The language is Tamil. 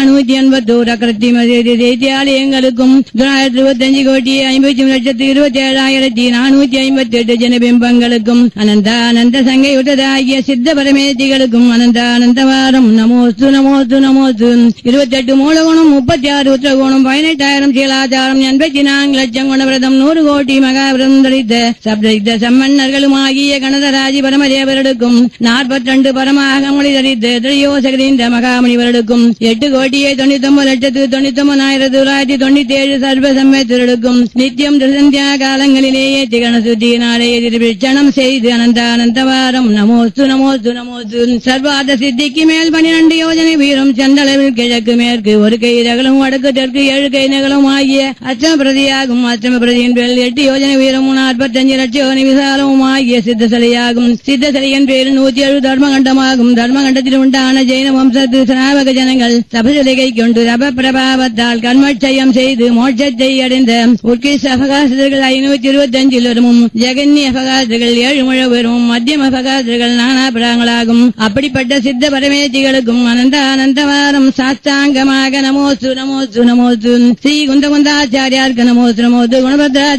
நூத்தி எண்பத்தோரு அக்கரத்தி தேத்தியாலயங்களுக்கும் தொள்ளாயிரத்தி இருபத்தஞ்சு கோடி ஐம்பத்தி லட்சத்து இருபத்தி ஏழாயிரத்தி நானூத்தி ஐம்பத்தி எட்டு ஜனபிம்பங்களுக்கும் அனந்த அனந்த சங்கையுட்டதாகிய சித்த பரமேதிகளுக்கும் அனந்த அனந்தவாரம் நமோஸ்து நமோஸ்து நமோஸ்து இருபத்தி எட்டு மூலகுணம் முப்பத்தி ஆறு உத்திரகோணம் பதினெட்டாயிரம் சீலாச்சாரம் எண்பத்தி நான்கு லட்சம் குணவிரதம் நூறு கோடி மகாவிரதம் தரித்த சப்தித்த சம்மன்னர்களும் ஆகிய கணதராஜி பரமதேவர்களுக்கும் நாற்பத்தி ரெண்டு பரமாகமொழி தரித்த திரையோசகரிந்த மகாமணிவர்களுக்கும் எட்டு கோடியே தொண்ணூத்தி ஒன்பது லட்சத்து தொண்ணூத்தி ஒன்பதாயிரத்தி தொள்ளாயிரத்தி தொண்ணூத்தி ஏழு சர்வ சம்மேத்தர்களுக்கும் நித்தியம் திருசந்தியா காலங்களிலேயே திகண சுத்தியினாலே எதிர்பிச்சனம் செய்து அனந்த அனந்தவாரம் நமோஸ்து நமோஸ்து நமோஸ்து சர்வாத சித்திக்கு மேல் பனிரெண்டு யோஜனை வீரம் செந்தளவில் கிழக்கு மேற்கு ஒரு கை நகலும் வடக்கு தெற்கு ஏழு கை நகலும் ஆகிய அச்சம பிரதியாகும் அச்சம பிரதியின் பேரில் எட்டு யோஜனை வீரமும் நாற்பத்தஞ்சு லட்ச யோஜனை விசாலமும் ஆகிய சித்தசலையாகும் சித்தசலையின் பேரில் நூத்தி ஏழு தர்மகண்டமாகும் தர்மகண்டத்தில் உண்டான ஜெயின வம்சத்து சிராவக ஜனங்கள் சபசலிகை கொண்டு ரப பிரபாவத்தால் கர்மட்சயம் செய்து மோட்சத்தை அடைந்த உட்கிஸ் அபகாசர்கள் ஐநூத்தி இருபத்தி அஞ்சில் வருமும் ஜெகன்ய அபகாசர்கள் ஏழு முழ வரும் மத்தியம அபகாசர்கள் நானா பிராங்களாகும் அப்படிப்பட்ட சித்த பரமேதிகளுக்கும் அனந்த அனந்தவாரம் சாஸ்தாங்கமாக நமோசு நமோசு நமோசு ஸ்ரீ குந்த குந்தாச்சாரியார்க்கு நமோசு நமோசு குணபத்ரா